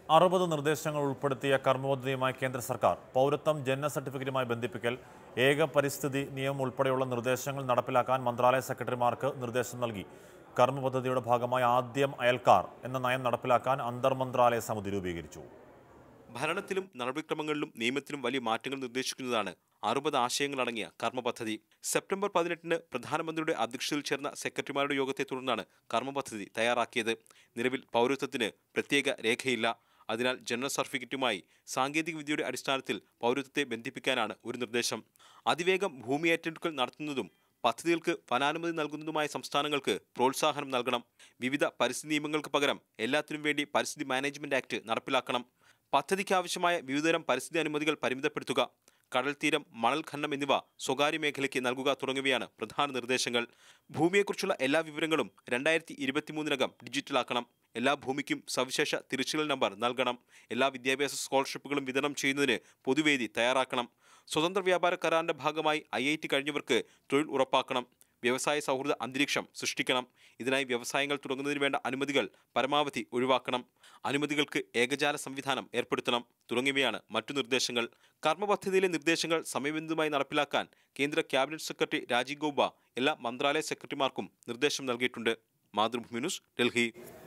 അറുപത് നിർദ്ദേശങ്ങൾ ഉൾപ്പെടുത്തിയ കർമ്മപദ്ധതിയുമായി കേന്ദ്ര സർക്കാർ പൗരത്വം ജനന സർട്ടിഫിക്കറ്റുമായി ബന്ധിപ്പിക്കൽ ഏക പരിസ്ഥിതി നിയമം ഉൾപ്പെടെയുള്ള നിർദ്ദേശങ്ങൾ നടപ്പിലാക്കാൻ മന്ത്രാലയ സെക്രട്ടറിമാർക്ക് നിർദ്ദേശം നൽകി കർമ്മപദ്ധതിയുടെ ഭാഗമായി ആദ്യം അയൽക്കാർ എന്ന നയം നടപ്പിലാക്കാൻ അന്തർമന്ത്രാലയ സമിതി രൂപീകരിച്ചു ഭരണത്തിലും നടപടിക്രമങ്ങളിലും നിയമത്തിലും വലിയ മാറ്റങ്ങൾ നിർദ്ദേശിക്കുന്നതാണ് അറുപത് ആശയങ്ങളടങ്ങിയ കർമ്മ പദ്ധതി സെപ്റ്റംബർ പതിനെട്ടിന് പ്രധാനമന്ത്രിയുടെ അധ്യക്ഷതയിൽ ചേർന്ന സെക്രട്ടറിമാരുടെ യോഗത്തെ തുടർന്നാണ് കർമ്മ പദ്ധതി തയ്യാറാക്കിയത് നിലവിൽ പൗരത്വത്തിന് പ്രത്യേക രേഖയില്ല അതിനാൽ ജനറൽ സർട്ടിഫിക്കറ്റുമായി സാങ്കേതിക വിദ്യയുടെ അടിസ്ഥാനത്തിൽ പൗരത്വത്തെ ബന്ധിപ്പിക്കാനാണ് ഒരു നിർദ്ദേശം അതിവേഗം ഭൂമി ഏറ്റെടുക്കൽ നടത്തുന്നതും പദ്ധതികൾക്ക് വനാനുമതി നൽകുന്നതുമായ സംസ്ഥാനങ്ങൾക്ക് പ്രോത്സാഹനം നൽകണം വിവിധ പരിസ്ഥിതി നിയമങ്ങൾക്ക് പകരം എല്ലാത്തിനും വേണ്ടി പരിസ്ഥിതി മാനേജ്മെന്റ് ആക്ട് നടപ്പിലാക്കണം പദ്ധതിക്ക് ആവശ്യമായ വിവിധതരം പരിസ്ഥിതി അനുമതികൾ പരിമിതപ്പെടുത്തുക കടൽ തീരം മണൽ ഖനനം എന്നിവ സ്വകാര്യ മേഖലയ്ക്ക് നൽകുക തുടങ്ങിയവയാണ് പ്രധാന നിർദ്ദേശങ്ങൾ ഭൂമിയെക്കുറിച്ചുള്ള എല്ലാ വിവരങ്ങളും രണ്ടായിരത്തി ഇരുപത്തിമൂന്നിനകം ഡിജിറ്റലാക്കണം എല്ലാ ഭൂമിക്കും സവിശേഷ തിരിച്ചറിയൽ നമ്പർ നൽകണം എല്ലാ വിദ്യാഭ്യാസ സ്കോളർഷിപ്പുകളും വിതരണം ചെയ്യുന്നതിന് പൊതുവേദി തയ്യാറാക്കണം സ്വതന്ത്ര വ്യാപാര കരാറിന്റെ ഭാഗമായി ഐ ഐ ടി കഴിഞ്ഞവർക്ക് തൊഴിൽ ഉറപ്പാക്കണം വ്യവസായ സൗഹൃദ അന്തരീക്ഷം സൃഷ്ടിക്കണം ഇതിനായി വ്യവസായങ്ങൾ തുടങ്ങുന്നതിന് വേണ്ട അനുമതികൾ പരമാവധി ഒഴിവാക്കണം അനുമതികൾക്ക് ഏകജാല സംവിധാനം ഏർപ്പെടുത്തണം തുടങ്ങിയവയാണ് മറ്റു നിർദ്ദേശങ്ങൾ കർമ്മ പദ്ധതിയിലെ നിർദ്ദേശങ്ങൾ സമയബന്ധിതമായി നടപ്പിലാക്കാൻ കേന്ദ്ര ക്യാബിനറ്റ് സെക്രട്ടറി രാജീവ് ഗൗബ എല്ലാ മന്ത്രാലയ സെക്രട്ടറിമാർക്കും നിർദ്ദേശം നൽകിയിട്ടുണ്ട് മാതൃഭൂമി ന്യൂസ് ഡൽഹി